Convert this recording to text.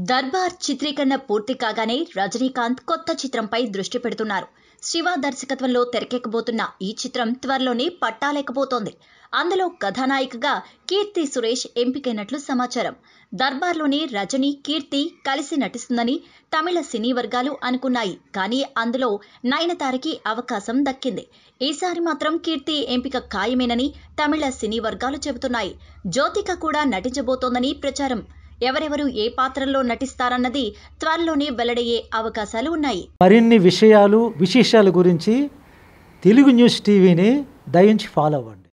దర్బార్ చిత్రీకరణ పూర్తి కాగానే రజనీకాంత్ కొత్త చిత్రంపై దృష్టి పెడుతున్నారు శివ దర్శకత్వంలో తెరకెక్కబోతున్న ఈ చిత్రం త్వరలోనే పట్టాలేకపోతోంది అందులో కథానాయికగా కీర్తి సురేష్ ఎంపికైనట్లు సమాచారం దర్బార్లోని రజనీ కీర్తి కలిసి నటిస్తుందని తమిళ సినీ వర్గాలు అనుకున్నాయి కానీ అందులో నయనతారకి అవకాశం దక్కింది ఈసారి మాత్రం కీర్తి ఎంపిక ఖాయమేనని తమిళ సినీ వర్గాలు చెబుతున్నాయి జ్యోతిక కూడా నటించబోతోందని ప్రచారం ఎవరెవరు ఏ పాత్రల్లో నటిస్తారన్నది త్వరలోనే వెల్లడయ్యే అవకాశాలు ఉన్నాయి మరిన్ని విషయాలు విశేషాల గురించి తెలుగు న్యూస్ టీవీని దయించి ఫాలో అవ్వండి